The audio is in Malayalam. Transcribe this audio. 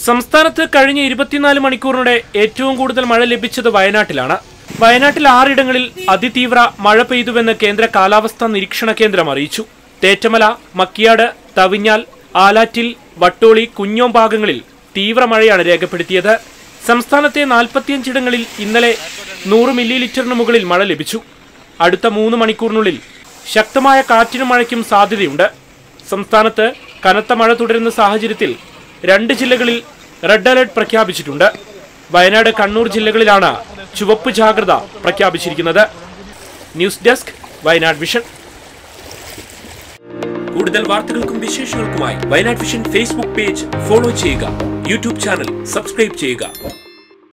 സംസ്ഥാനത്ത് കഴിഞ്ഞ ഇരുപത്തിനാല് മണിക്കൂറിനിടെ ഏറ്റവും കൂടുതൽ മഴ ലഭിച്ചത് വയനാട്ടിലാണ് വയനാട്ടിൽ ആറിടങ്ങളിൽ അതിതീവ്ര മഴ പെയ്തുവെന്ന് കേന്ദ്ര കാലാവസ്ഥാ നിരീക്ഷണ കേന്ദ്രം അറിയിച്ചു തേറ്റമല മക്കിയാട് തവിഞ്ഞാൽ ആലാറ്റിൽ വട്ടോളി കുഞ്ഞോം ഭാഗങ്ങളിൽ തീവ്ര മഴയാണ് രേഖപ്പെടുത്തിയത് സംസ്ഥാനത്തെ നാൽപ്പത്തിയഞ്ചിടങ്ങളിൽ ഇന്നലെ നൂറ് മില്ലി ലിറ്ററിന് മുകളിൽ മഴ ലഭിച്ചു അടുത്ത മൂന്ന് മണിക്കൂറിനുള്ളിൽ ശക്തമായ കാറ്റിനും മഴയ്ക്കും സാധ്യതയുണ്ട് സംസ്ഥാനത്ത് കനത്ത മഴ തുടരുന്ന സാഹചര്യത്തിൽ രണ്ട് ജില്ലകളിൽ റെഡ് അലർട്ട് പ്രഖ്യാപിച്ചിട്ടുണ്ട് വയനാട് കണ്ണൂർ ജില്ലകളിലാണ് ചുവപ്പ് ജാഗ്രത പ്രഖ്യാപിച്ചിരിക്കുന്നത് ന്യൂസ് ഡെസ്ക് വയനാട് വിഷൻ കൂടുതൽ വാർത്തകൾക്കും വിശേഷങ്ങൾക്കുമായി Wayanad vision Facebook page follow ചെയ്യുക യൂട്യൂബ് ചാനൽ സബ്സ്ക്രൈബ് ചെയ്യുക